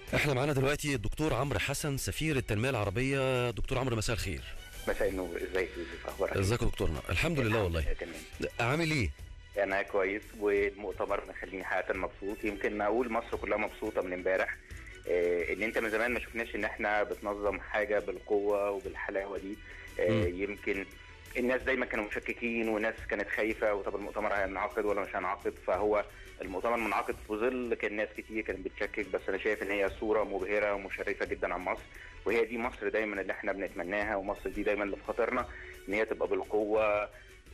احنا معانا دلوقتي الدكتور عمرو حسن سفير التنميه العربيه دكتور عمرو مساء الخير مساء النور ازيك يا يوسف اخبارك ازيك يا دكتورنا الحمد لله والله تمام عامل ايه انا كويس والمؤتمر مخليني حقيقه مبسوط يمكن اقول مصر كلها مبسوطه من امبارح آه، ان انت من زمان ما شفناش ان احنا بتنظم حاجه بالقوه وبالحلاوه دي آه، مم. يمكن الناس دايما كانوا مشككين وناس كانت خايفه وطب المؤتمر هينعقد ولا مش هينعقد فهو المؤتمر منعقد في ظل كان ناس كتير كانت بتشكك بس انا شايف ان هي صوره مبهره ومشرفه جدا عن مصر وهي دي مصر دايما اللي احنا بنتمناها ومصر دي دايما اللي في خاطرنا ان هي تبقى بالقوه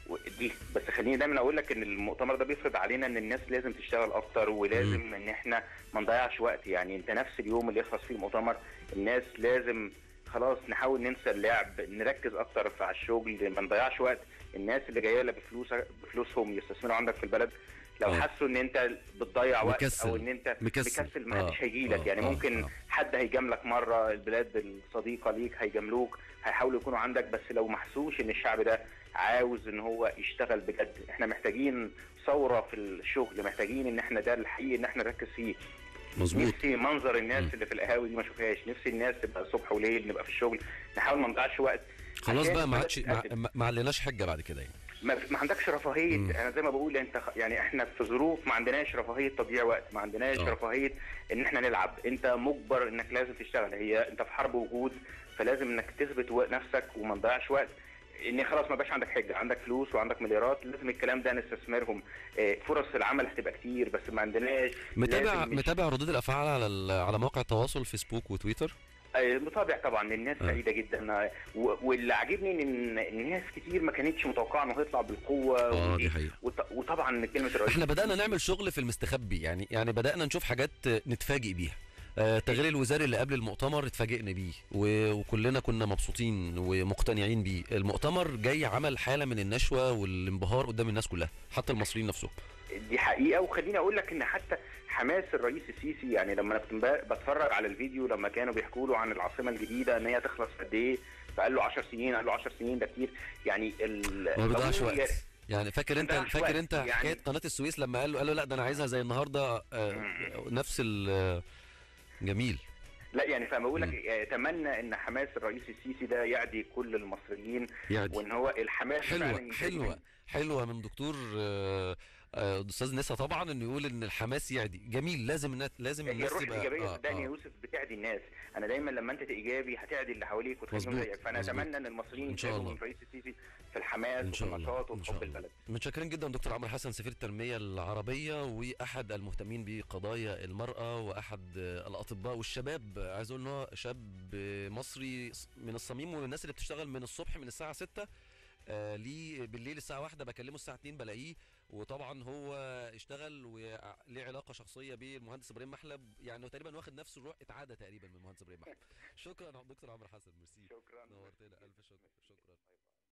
دي بس خليني دايما اقول لك ان المؤتمر ده بيفرض علينا ان الناس لازم تشتغل اكتر ولازم ان احنا ما نضيعش وقت يعني انت نفس اليوم اللي يخلص فيه المؤتمر الناس لازم خلاص نحاول ننسى اللعب نركز اكتر في على الشغل ما نضيعش وقت الناس اللي جايه لك بفلوس بفلوسهم يستثمروا عندك في البلد لو آه. حسوا ان انت بتضيع وقت مكسل. او ان انت مكسل. مكسل ما حدش آه. هيجي لك آه. يعني آه. ممكن آه. حد هيجاملك مره البلاد الصديقه ليك هيجاملوك هيحاولوا يكونوا عندك بس لو ما حسوش ان الشعب ده عاوز ان هو يشتغل بجد احنا محتاجين ثوره في الشغل محتاجين ان احنا ده الحقيقي ان احنا نركز فيه مظبوط نفسي منظر الناس مم. اللي في القهاوي دي ما اشوفهاش نفسي الناس تبقى صبح وليل نبقى في الشغل نحاول ما نضيعش وقت خلاص عشان بقى ما البلد عادش ما- تتقدم. ما ما عليناش حجه بعد كده يعني ما, ما عندكش رفاهيه مم. انا زي ما بقول انت خ- يعني احنا في ظروف ما عندناش رفاهيه تضييع وقت ما عندناش آه. رفاهيه ان احنا نلعب انت مجبر انك لازم تشتغل هي انت في حرب وجود فلازم انك تثبت و- نفسك وما تضيعش وقت ان خلاص ما بقاش عندك حجه عندك فلوس وعندك مليارات لازم الكلام ده نستثمرهم آه، فرص العمل هتبقى كتير بس ما عندناش متابع لازم نش- متابع ردود الافعال على ال- على مواقع التواصل فيسبوك وتويتر آه، متابع طبعا الناس آه. سعيده جدا آه، و- واللي عاجبني ان إن ناس كتير ما كانتش متوقعه انه هيطلع بالقوه اه ودي- دي حقيقه وط- وطبعا كلمه الرئيس احنا بدانا نعمل شغل في المستخبي يعني يعني بدانا نشوف حاجات نتفاجئ بيها آه، التغيير الوزاري اللي قبل المؤتمر اتفاجئنا بيه و- وكلنا كنا مبسوطين ومقتنعين بيه المؤتمر جاي عمل حاله من النشوه والانبهار قدام الناس كلها حتى المصريين نفسهم دي حقيقه وخليني اقول لك ان حتى حماس الرئيس السيسي يعني لما انا كنت امبارح بتفرج على الفيديو لما كانوا بيحكوا له عن العاصمه الجديده ان هي تخلص في قد ايه فقال له 10 سنين قال له 10 سنين ده كتير يعني ال ما بيضيعش ضروري وقت يعني فاكر انت بيضيعش فاكر وقت. انت يعني- حكايه قناه السويس لما قال له قال له لا ده انا عايزها زي النهارده آه، نفس ال آه، جميل لا يعني فاهم بقول مم. لك اتمنى ان حماس الرئيس السيسي ده يعدي كل المصريين يعني وان هو الحماس فعلاً حلوه يزيد حلوه من- حلوه من دكتور آه، آه، استاذ نسا طبعا انه يقول ان الحماس يعدي جميل لازم الناس لازم هي الناس الروح تبقى الايجابيه آه، صدقني يا آه. يوسف بتعدي الناس انا دايما لما انت تبقى ايجابي هتعدي اللي حواليك وتخليهم مظبوط، زيك فانا مظبوط. اتمنى ان المصريين إن شاء يتعبوا الله. من الرئيس السيسي في الحماس ان وفي شاء الله النشاط ان وفي شاء حب الله البلد متشكرين جدا دكتور عمرو حسن سفير التنميه العربيه واحد المهتمين بقضايا المراه واحد آه، الاطباء والشباب عايز اقول ان هو شاب آه، مصري من الصميم ومن الناس اللي بتشتغل من الصبح من الساعه 6 آه ليه بالليل الساعه واحدة بكلمه الساعه 2 بلاقيه وطبعا هو اشتغل وليه علاقه شخصيه بالمهندس ابراهيم محلب يعني هو تقريبا واخد نفس الروح اتعادى تقريبا من المهندس ابراهيم محلب شكرا دكتور عمرو حسن ميرسي شكرا نورتنا الف شكر شكرا